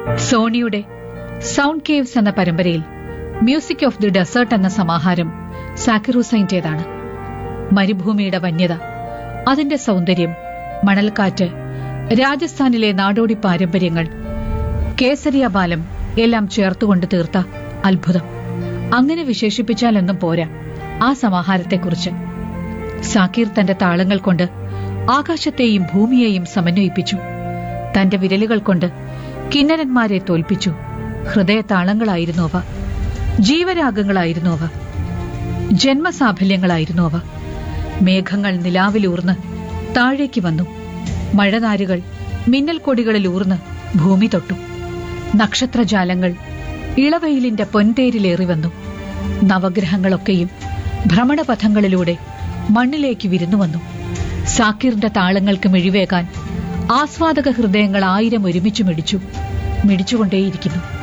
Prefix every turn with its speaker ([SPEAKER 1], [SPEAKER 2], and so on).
[SPEAKER 1] സോണിയുടെ sound caves എന്ന പരമ്പരയിൽ music of the desert എന്ന സമാഹാരം സാക്കിറൂസൈന്റേതാണ് മരുഭൂമിയുടെ വന്യത അതിന്റെ സൗന്ദര്യം മണൽക്കാറ്റ് രാജസ്ഥാനിലെ നാടോടി പാരമ്പര്യങ്ങൾ കേസരിയ ബാലം എല്ലാം ചേർത്തുകൊണ്ട് തീർത്ത അത്ഭുതം അങ്ങനെ വിശേഷിപ്പിച്ചാലൊന്നും പോരാ ആ സമാഹാരത്തെക്കുറിച്ച് സാക്കീർ തന്റെ താളങ്ങൾ കൊണ്ട് ആകാശത്തെയും ഭൂമിയെയും സമന്വയിപ്പിച്ചു തന്റെ വിരലുകൾ കൊണ്ട് കിന്നരന്മാരെ തോൽപ്പിച്ചു ഹൃദയതാളങ്ങളായിരുന്നു അവ ജീവരാഗങ്ങളായിരുന്നു അവ ജന്മസാഫല്യങ്ങളായിരുന്നു അവ മേഘങ്ങൾ നിലാവിലൂർന്ന് താഴേക്ക് വന്നു മഴനാരുകൾ മിന്നൽ കൊടികളിൽ ഊർന്ന് ഭൂമി തൊട്ടു നക്ഷത്രജാലങ്ങൾ ഇളവെയിലിന്റെ പൊൻതേരിലേറി വന്നു നവഗ്രഹങ്ങളൊക്കെയും ഭ്രമണപഥങ്ങളിലൂടെ മണ്ണിലേക്ക് വിരുന്നു വന്നു സാക്കിറിന്റെ താളങ്ങൾക്ക് മിഴിവേകാൻ ആസ്വാദക ഹൃദയങ്ങൾ ആയിരം ഒരുമിച്ച് മിടിച്ചു മിടിച്ചുകൊണ്ടേയിരിക്കുന്നു